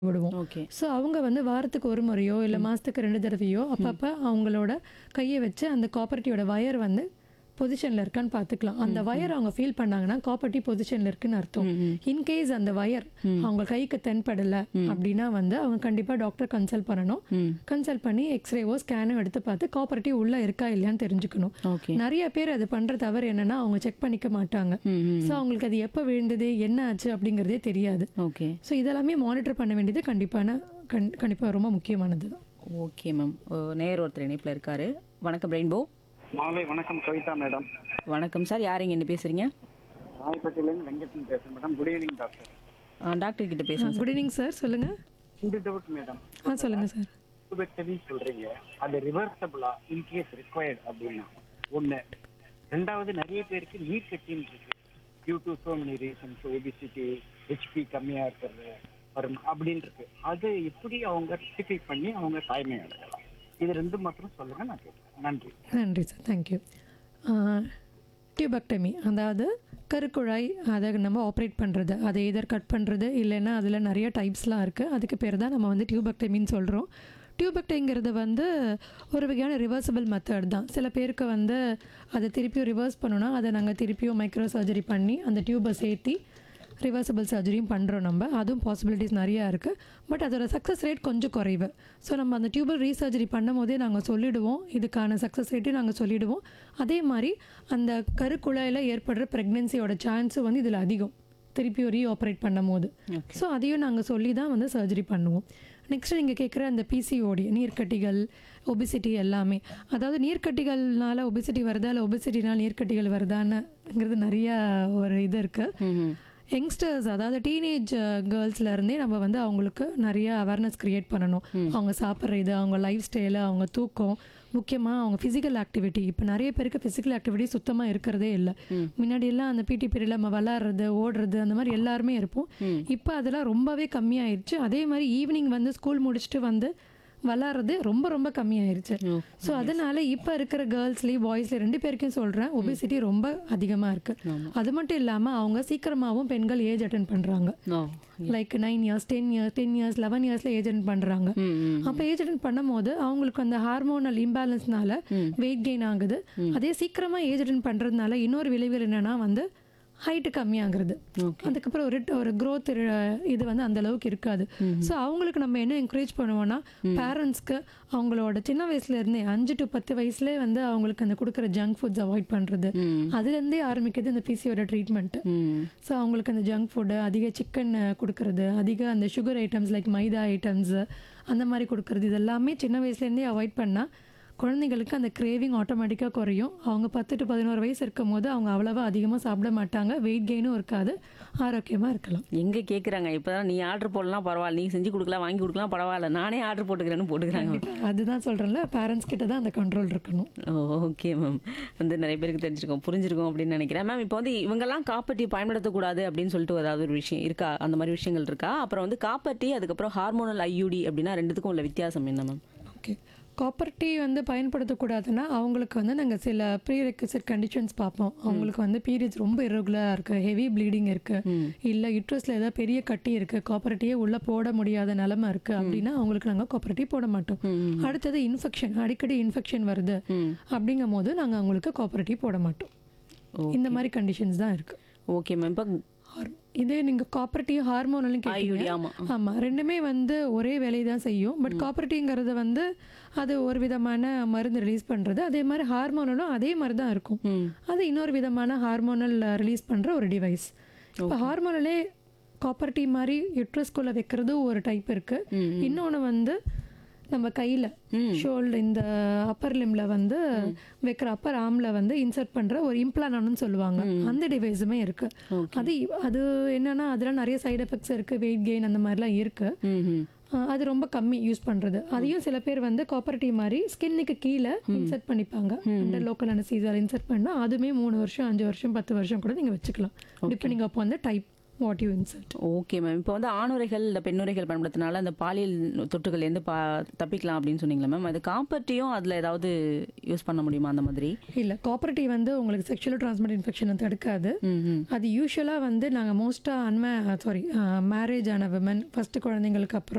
விடுவோம் okay so அவங்க வந்து வாரத்துக்கு ஒரு முறையோ இல்லை மாதத்துக்கு ரெண்டு தடவையோ அப்பப்போ அவங்களோட கையை வச்சு அந்த காப்பர்ட்டியோட வயர் வந்து பொசிஷனில் இருக்கான்னு பார்த்துக்கலாம் அந்த வயர் அவங்க ஃபீல் பண்ணாங்கன்னா காப்பர்ட்டி பொசிஷனில் இருக்குன்னு அர்த்தம் இன்கேஸ் அந்த வயர் அவங்க கைக்கு தென்படலை அப்படின்னா வந்து அவங்க கண்டிப்பாக டாக்டர் கன்சல்ட் பண்ணணும் ம் கன்சல்ட் பண்ணி எக்ஸ்ரேவோ ஸ்கேனோ எடுத்து பார்த்து காப்பர்ட்டி உள்ளே இருக்கா இல்லையான்னு தெரிஞ்சுக்கணும் ஓகே நிறைய பேர் அது பண்ணுற தவறு என்னன்னா அவங்க செக் பண்ணிக்க மாட்டாங்க ம் ம் ஸோ அவங்களுக்கு அது எப்போ விழுந்தது என்ன ஆச்சு அப்படிங்கிறதே தெரியாது ஓகே ஸோ இதெல்லாமே மானிட்டர் பண்ண வேண்டியது கண்டிப்பான கண் கண்டிப்பாக ரொம்ப முக்கியமானது தான் ஓகே மேம் நேர் ஒருத்தர் இணைப்பில் இருக்காரு வணக்கம் ரெயின்போ மாலை வணக்கம் கவிதா மேடம் வணக்கம் சார் யாருங்க என்ன பேசுறீங்க ராயப்பட்டியிலேருந்து வெங்கட்டன் பேசுகிறேன் madam good evening doctor ah, doctor கிட்ட பேசுங்க குட் ஈவினிங் சார் சொல்லுங்கள் இந்த டவுட் மேடம் ஆ சொல்லுங்கள் சார் டியூபெக்டமி சொல்றீங்க அது ரிவர்சபிளா இன்கேஸ் ரிக்வயர்ட் அப்படின்னா ஒண்ணு ரெண்டாவது நிறைய பேருக்கு நீர் கட்டின்னு இருக்கு due to so many reasons obesity H B கம்மியா இருக்கிறது வரும் அப்படின்னு இருக்கு அது எப்படி அவங்க ரெக்டிஃபை பண்ணி அவங்க தாய்மை அடையலாம் இது ரெண்டு மாத்திரம் சொல்லுங்க நான் கேட்கிறேன் நன்றி நன்றி சார் தேங்க்யூ டியூபக்டமி அதாவது கருக்குழாய் அதை நம்ம ஆப்ரேட் பண்ணுறது அதை எதர் கட் பண்ணுறது இல்லைன்னா அதில் நிறைய டைப்ஸ்லாம் இருக்குது அதுக்கு பேர் தான் நம்ம வந்து டியூபக்டமின்னு சொல்கிறோம் டியூபக்டைங்கிறது வந்து ஒரு வகையான ரிவர்சபிள் மெத்தட் தான் சில பேருக்கு வந்து அதை திருப்பியும் ரிவர்ஸ் பண்ணோன்னா அதை நாங்கள் திருப்பியும் மைக்ரோ சர்ஜரி பண்ணி அந்த டியூபை சேர்த்தி ரிவர்சபிள் சர்ஜரியும் பண்ணுறோம் நம்ம அதுவும் பாசிபிலிட்டிஸ் நிறையா இருக்குது பட் அதோட சக்ஸஸ் ரேட் கொஞ்சம் குறைவு ஸோ நம்ம அந்த டியூபல் ரீசர்ஜரி பண்ணும் போதே நாங்கள் சொல்லிடுவோம் இதுக்கான சக்ஸஸ் ரேட்டையும் நாங்கள் சொல்லிடுவோம் அதே மாதிரி அந்த கருக்குழாயில் ஏற்படுற ப்ரெக்னென்சியோட சான்ஸும் வந்து இதில் அதிகம் திருப்பியும் ரீ ஆப்ரேட் பண்ணும் போது ஸோ அதையும் நாங்கள் சொல்லி தான் வந்து சர்ஜரி பண்ணுவோம் நெக்ஸ்ட் நீங்கள் கேட்குற அந்த பிசிஓடி நீர்க்கட்டிகள் ஒபிசிட்டி எல்லாமே அதாவது நீர்க்கட்டிகள்னால ஒபிசிட்டி வருதா இல்லை ஒபிசிட்டினால நீர்க்கட்டிகள் வருதான்னுங்கிறது நிறையா ஒரு இது இருக்குது ம் ம் யங்ஸ்டர்ஸ் அதாவது டீனேஜ் கேர்ள்ஸ்ல இருந்தே நம்ம வந்து அவங்களுக்கு நிறைய அவேர்னஸ் கிரியேட் பண்ணணும் அவங்க சாப்பிட்ற இது அவங்க லைஃப் ஸ்டைலு அவங்க தூக்கம் முக்கியமாக அவங்க ஃபிசிக்கல் ஆக்டிவிட்டி இப்போ நிறைய பேருக்கு ஃபிசிக்கல் ஆக்டிவிட்டி சுத்தமாக இருக்கிறதே இல்லை முன்னாடி எல்லாம் அந்த பிடி பீரியடில் நம்ம விளாட்றது ஓடுறது அந்த மாதிரி எல்லாருமே இருப்போம் இப்போ அதெல்லாம் ரொம்பவே கம்மியாயிருச்சு அதே மாதிரி ஈவினிங் வந்து ஸ்கூல் முடிச்சுட்டு வந்து விளாட்றது ரொம்ப ரொம்ப கம்மியாயிருச்சு ஓ ஸோ அதனால இப்போ இருக்கிற கேர்ள்ஸ்லேயும் பாய்ஸ்லேயும் ரெண்டு பேருக்கும் சொல்கிறேன் ஒபிசிட்டி ரொம்ப அதிகமாக இருக்குது அது மட்டும் இல்லாமல் அவங்க சீக்கிரமாகவும் பெண்கள் ஏஜ் அட்டன் பண்ணுறாங்க oh like nine years ten years ten years eleven இயர்ஸில் ஏஜ் அட்டன் பண்ணுறாங்க ம் ம் அப்போ ஏஜ் அட்டன் பண்ணும்போது அவங்களுக்கு அந்த ஹார்மோனல் இம்பேலன்ஸ்னால வெயிட் கெயின் ஆகுது அதே சீக்கிரமாக ஏஜ் அட்டன் பண்ணுறதுனால இன்னொரு விளைவுகள் என்னன்னா வந்து ஹைட்டு கம்மியாகிறது ஓகே அதுக்கப்புறம் ஒரு ஒரு growth இரு- இது வந்து அந்த அளவுக்கு இருக்காது ஸோ அவங்களுக்கு நம்ம என்ன என்கரேஜ் பண்ணுவோம்னா பேரண்ட்ஸ்க்கு அவங்களோட சின்ன வயசுல இருந்தே அஞ்சு டு பத்து வயசுலேயே வந்து அவங்களுக்கு அந்த கொடுக்குற ஜங்க் ஃபுட்ஸ் அவாய்ட் பண்ணுறது ம் அதுலேருந்தே ஆரம்பிக்கிறது இந்த பிசியோட ட்ரீட்மெண்ட்டு ம் ஸோ அவங்களுக்கு அந்த ஜங்க் ஃபுட்டு அதிக சிக்கன் கொடுக்கறது அதிக அந்த sugar items like maida items அந்த மாதிரி கொடுக்கறது இது எல்லாமே சின்ன வயசுலேருந்தே அவாய்ட் பண்ணால் குழந்தைங்களுக்கு அந்த கிரேவிங் ஆட்டோமேட்டிக்காக குறையும் அவங்க பத்து டு பதினோரு வயசு இருக்கும் போது அவங்க அவ்வளவா அதிகமாக சாப்பிட மாட்டாங்க வெயிட் கெயினும் இருக்காது ஆரோக்கியமாக இருக்கலாம் எங்க கேக்குறாங்க இப்பதான் நீ ஆர்டர் போடலாம் பரவாயில்ல நீ செஞ்சு கொடுக்கலாம் வாங்கி கொடுக்கலாம் பரவாயில்ல நானே ஆர்டர் போட்டுக்கிறேன்னு போட்டுக்கிறாங்க அதுதான் சொல்கிறேன்ல பேரண்ட்ஸ் கிட்ட தான் அந்த கண்ட்ரோல் இருக்கணும் ஓகே மேம் வந்து நிறைய பேருக்கு தெரிஞ்சிருக்கோம் புரிஞ்சிருக்கும் அப்படின்னு நினைக்கிறேன் மேம் இப்போ வந்து இவங்கெல்லாம் காப்பட்டி பயன்படுத்தக்கூடாது அப்படின்னு சொல்லிட்டு ஏதாவது ஒரு விஷயம் இருக்கா அந்த மாதிரி விஷயங்கள் இருக்கா அப்புறம் வந்து காப்பட்டி அதுக்கப்புறம் ஹார்மோனல் ஐயூடி அப்படின்னா ரெண்டுத்துக்கும் உள்ள வித்தியாசம் என்ன மேம் ஓகே காப்பர் டீ வந்து பயன்படுத்தக்கூடாதுன்னா அவங்களுக்கு வந்து நாங்கள் சில ப்ரீ ரெக்வசிட் கண்டிஷன்ஸ் பார்ப்போம் அவங்களுக்கு வந்து பீரியட்ஸ் ரொம்ப irregular-ஆ இருக்கு ஹெவி ப்ளீடிங் இருக்கு இல்லை யுட்ரஸில் ஏதாவது பெரிய கட்டி இருக்கு காப்பர் டீயே உள்ளே போட முடியாத நிலமை இருக்கு அப்படின்னா அவங்களுக்கு நாங்கள் காப்பர் டீ போட மாட்டோம் அடுத்தது இன்ஃபெக்ஷன் அடிக்கடி இன்ஃபெக்ஷன் வருது அப்படிங்கும் போது நாங்கள் அவங்களுக்கு காப்பர் டீ போட மாட்டோம் இந்த மாதிரி கண்டிஷன்ஸ் தான் இருக்கு ஓகே மேம் இப்போ ஹார்- இதே நீங்க காப்பர்ட்டி ஹார்மோனலும் IUD, கேட்டீங்க ஆமா. ஆமா ரெண்டுமே வந்து ஒரே வேலையை தான் செய்யும் பட் காப்பர்ட்டிங்கிறது வந்து அது ஒரு விதமான மருந்து ரிலீஸ் பண்றது அதே மாதிரி ஹார்மோனலும் அதே மாதிரி தான் இருக்கும் ம் அது இன்னொரு விதமான ஹார்மோனல் ரிலீஸ் பண்ற ஒரு டிவைஸ் இப்போ ஹார்மோனலே காப்பர்ட்டி மாதிரி யுட்ரஸ்குள்ள வைக்கிறது ஒரு டைப் இருக்கு இன்னொன்று வந்து நம்ம கையில் ஷோல்டர் இந்த அப்பர் லிம்ல வந்து வைக்கிற அப்பர் ஆர்ம்ல வந்து இன்சர்ட் பண்ற ஒரு இம்ப்ளானான்னு சொல்லுவாங்க அந்த டிவைஸுமே இருக்கு அது அது என்னன்னா அதில் நிறைய சைடு எஃபெக்ட்ஸ் இருக்கு வெயிட் கெயின் அந்த மாதிரிலாம் இருக்கு ம் ம் அஹ் அது ரொம்ப கம்மி யூஸ் பண்றது அதையும் சில பேர் வந்து காப்பர்ட்டி மாதிரி ஸ்கின்னுக்கு கீழே இன்சர்ட் பண்ணிப்பாங்க அண்டர் லோக்கல் அனசீசர் இன்சர்ட் பண்ணா அதுமே மூணு வருஷம் அஞ்சு வருஷம் பத்து வருஷம் கூட நீங்க வச்சுக்கலாம் டிபெண்டிங் அப்போ வந்து type what you insert okay ma'am இப்போ வந்து ஆணுரைகள் இந்த பெண்ணுரைகள் பயன்படுத்தினால அந்த பாலியல் தொற்றுகள்லேருந்து பா தப்பிக்கலாம் அப்படின்னு சொன்னீங்களா மேம் அது காப்பர்ட்டியும் அதில் ஏதாவது யூஸ் பண்ண முடியுமா அந்த மாதிரி இல்ல காப்பர்ட்டி வந்து உங்களுக்கு செக்ஷுவல் டிரான்ஸ்மிட் இன்ஃபெக்ஷனை தடுக்காது ம் ம் அது யூஸ்வலாக வந்து நாங்கள் மோஸ்ட்டாக அன்மே சாரி மேரேஜ் ஆன விமன் ஃபஸ்ட்டு குழந்தைங்களுக்கு அப்புறம்